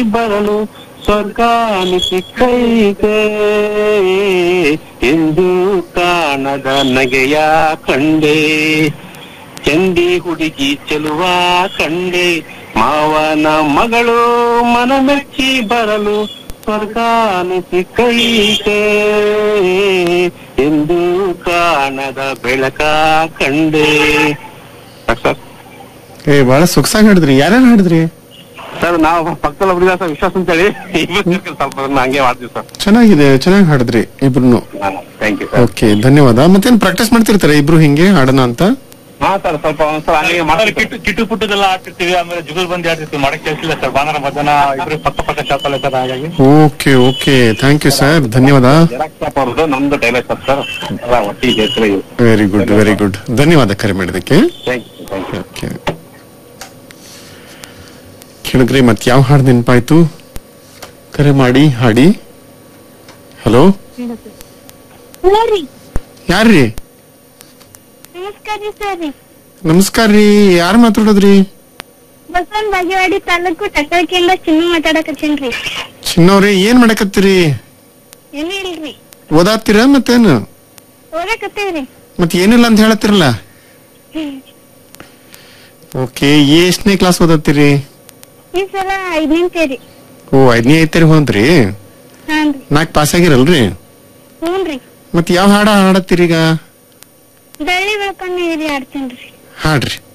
ಬರಲು ಸ್ವರ್ಗಾನಿ ಸಿಕ್ಕೈತೆ ಎಂದು ಕಾಣದ ನಗೆಯ ಕಂಡೆ ಚಂಡಿ ಹುಡುಗಿ ಚೆಲುವ ಕಂಡೆ ಮಾವನ ಮಗಳು ಮನಮೆಚ್ಚಿ ಬರಲು ಸ್ವರ್ಗಾನಿ ಸಿಕ್ಕೈತೆ ಎಂದು ಕಾಣದ ಬೆಳಕ ಕಂಡೆ ಸರ್ ಏ ಬಹಳ ಸೊಗಸಾಗಿ ಹಾಡಿದ್ರಿ ಯಾರ್ಯಾರು ಹಾಡಿದ್ರಿ ಸರ್ ನಾವು ಪಕ್ಕದಲ್ಲಿ ಒಬ್ಬರಿದ್ದಾರೆ ಸರ್ ವಿಶ್ವಾಸ ಅಂತ ಹೇಳಿ ಇಬ್ರು ಸೇರ್ಕೊಂಡು ಸ್ವಲ್ಪ ಅದನ್ನ ಹಂಗೆ ಮಾಡ್ತೀವಿ ಸರ್ ಚೆನ್ನಾಗಿದೆ ಚೆನ್ನಾಗಿ ಹಾಡಿದ್ರಿ ಇಬ್ರು ಥ್ಯಾಂಕ್ ಯು ಸರ್ ಓಕೆ ಧನ್ಯವಾದ ಮತ್ತೇನ್ ಪ್ರಾಕ್ಟೀಸ್ ಮಾಡ್ತಿರ್ತಾರೆ ಇಬ್ರು ಹಿಂಗೆ ಹಾಡೋಣ ಅಂತ ಹಾ ಸರ್ ಸ್ವಲ್ಪ ಒಂದ್ಸಲ ಹಂಗೆ ಆಮೇಲೆ ಮಾಡ್ತೀವಿ ಕಿಟ್ಟು ಕಿಟ್ಟು ಪುಟ್ಟದೆಲ್ಲ ಆಡ್ತಿರ್ತೀವಿ ಆಮೇಲೆ ಜುಗಲ್ ಬಂದಿ ಆಡ್ತಿರ್ತೀವಿ ಮಾಡಕ್ ಕೆಲಸಿಲ್ಲ ಸರ್ ಭಾನುವಾರ ಮಧ್ಯಾಹ್ನ ಇಬ್ರು ಪಕ್ಕ ಪಕ್ಕ ಶಾಪಲ್ಲ ಸರ್ ಹಾಗಾಗಿ okay okay thank you sir ಧನ್ಯವಾದ ಜೆರಾಕ್ಸ್ ಶಾಪ್ ಅವ್ರದ್ದು ನಮ್ದು ಟೈಲರ್ ಶಾಪ್ ಸರ್ ಅಲ್ಲ ಒಟ್ಟಿಗೆ ಹೆಸರು ಇವು ವೆರಿ ಗುಡ್ ವೆರಿ ಗುಡ್ ಧನ್ಯವಾದ ಕರೆ ಮಾಡಿದಕ್ಕೆ thank you thank you okay ಕೇಳಿದ್ರಿ ಮತ್ತೆ ಯಾವ ಹಾಡು ನೆನಪಾಯ್ತು ಕರೆ ಮಾಡಿ ಹಾಡಿ ಹಲೋ ಹಲೋ ರೀ ಯಾರ್ರಿ ನಮಸ್ಕಾರ ರೀ ಸರ್ ರೀ ನಮಸ್ಕಾರ ರೀ ಯಾರು ಮಾತಾಡೋದ್ರಿ ಬಸವನ್ ಬಾಗೇವಾಡಿ ತಾಲೂಕು ಟಕ್ಕಳಕಿಯಿಂದ ಚಿನ್ನ ಮಾತಾಡಕತ್ತೀನ್ರಿ ಚಿನ್ನವ್ರಿ ಏನ್ ಮಾಡಕತ್ತೀರಿ ಏನೂ ಇಲ್ರಿ ಓದಾತ್ತೀರ ಮತ್ತೇನು ಓದಕತ್ತೀವ್ರಿ ಮತ್ತೆ ಏನಿಲ್ಲ ಅಂತ ಹೇಳತ್ತಿರಲ್ಲ ಓಕೆ ಎಷ್ಟನೇ ಕ್ಲಾಸ್ ಓದತ್ತೀರಿ ಈ ಸಲ ಐದನೇ ಸೇರಿ ಓ ಐದನೇ ಐತರಿ ಹೋದ್ರಿ ಹಾನ್ರಿ ನಾಲ್ಕು ಪಾಸ್ ಆಗಿರಲ್ರಿ ಹ್ಞೂನ್ರಿ ಮತ್ತೆ ಯಾವ ಹಾಡ ಹಾಡತ್ತೀರಿ ಈಗ ಬೆಳ್ಳಿ ಬೆಳ್ಕೊಂಡು ನೀರಿ ಆಡ್ತೇನ್ರಿ ಹಾಡ್ರಿ